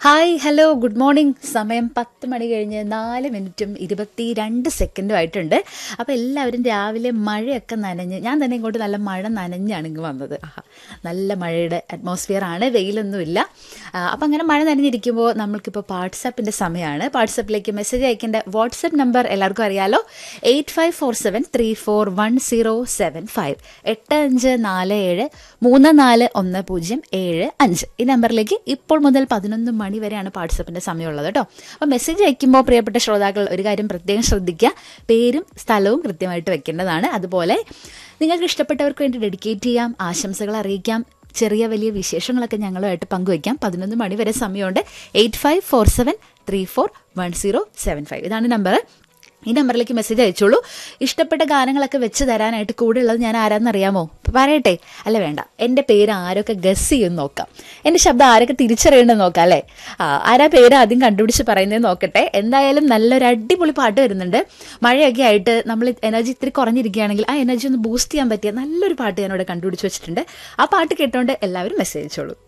hi hello good morning സമയം പത്ത് മണി കഴിഞ്ഞ് നാല് മിനിറ്റും ഇരുപത്തി രണ്ട് സെക്കൻഡും ആയിട്ടുണ്ട് അപ്പോൾ എല്ലാവരും രാവിലെ മഴയൊക്കെ നനഞ്ഞ് ഞാൻ തന്നെ ഇങ്ങോട്ട് നല്ല മഴ നനഞ്ഞാണ് ഇങ്ങ് വന്നത് ആഹാ നല്ല മഴയുടെ അറ്റ്മോസ്ഫിയർ ആണ് വെയിലൊന്നുമില്ല അപ്പോൾ അങ്ങനെ മഴ നനഞ്ഞിരിക്കുമ്പോൾ നമ്മൾക്കിപ്പോൾ വാട്സാപ്പിൻ്റെ സമയമാണ് വാട്സാപ്പിലേക്ക് മെസ്സേജ് അയക്കേണ്ട വാട്സപ്പ് നമ്പർ എല്ലാവർക്കും അറിയാലോ eight five four seven three four one zero seven five എട്ട് അഞ്ച് നാല് ഏഴ് മൂന്ന് നാല് ഒന്ന് പൂജ്യം ഏഴ് അഞ്ച് ഈ നമ്പറിലേക്ക് ഇപ്പോൾ മുതൽ പതിനൊന്ന് മണി വരെയാണ് വാട്സപ്പിൻ്റെ സമയമുള്ളത് കേട്ടോ അപ്പോൾ മെസ്സേജ് അയക്കുമ്പോൾ പ്രിയപ്പെട്ട ശ്രോതാക്കൾ ഒരു കാര്യം പ്രത്യേകം ശ്രദ്ധിക്കുക പേരും സ്ഥലവും കൃത്യമായിട്ട് വെക്കേണ്ടതാണ് അതുപോലെ നിങ്ങൾക്ക് ഇഷ്ടപ്പെട്ടവർക്ക് വേണ്ടി ഡെഡിക്കേറ്റ് ചെയ്യാം ആശംസകൾ അറിയിക്കാം ചെറിയ വലിയ വിശേഷങ്ങളൊക്കെ ഞങ്ങളുമായിട്ട് പങ്കുവയ്ക്കാം പതിനൊന്ന് മണി വരെ സമയമുണ്ട് eight five four seven three four one zero seven five ഇതാണ് നമ്പർ ഈ നമ്പറിലേക്ക് മെസ്സേജ് അയച്ചോളൂ ഇഷ്ടപ്പെട്ട ഗാനങ്ങളൊക്കെ വെച്ച് തരാനായിട്ട് കൂടെ ഉള്ളത് ഞാൻ ആരാന്നറിയാമോ പറയട്ടെ അല്ല വേണ്ട എൻ്റെ പേര് ആരൊക്കെ ഗസ് ചെയ്യും നോക്കാം എൻ്റെ ശബ്ദം ആരൊക്കെ തിരിച്ചറിയണമെന്ന് നോക്കാം അല്ലേ ആ ആരാ പേര് ആദ്യം കണ്ടുപിടിച്ച് പറയുന്നത് നോക്കട്ടെ എന്തായാലും നല്ലൊരു അടിപൊളി പാട്ട് വരുന്നുണ്ട് മഴയൊക്കെ ആയിട്ട് നമ്മൾ എനർജി ഇത്തിരി കുറഞ്ഞിരിക്കുകയാണെങ്കിൽ ആ എനർജി ഒന്ന് ബൂസ്റ്റ് ചെയ്യാൻ പറ്റിയ നല്ലൊരു പാട്ട് ഞാനിവിടെ കണ്ടുപിടിച്ച് വെച്ചിട്ടുണ്ട് ആ പാട്ട് കേട്ടോണ്ട് എല്ലാവരും മെസ്സേജ് അയച്ചോളൂ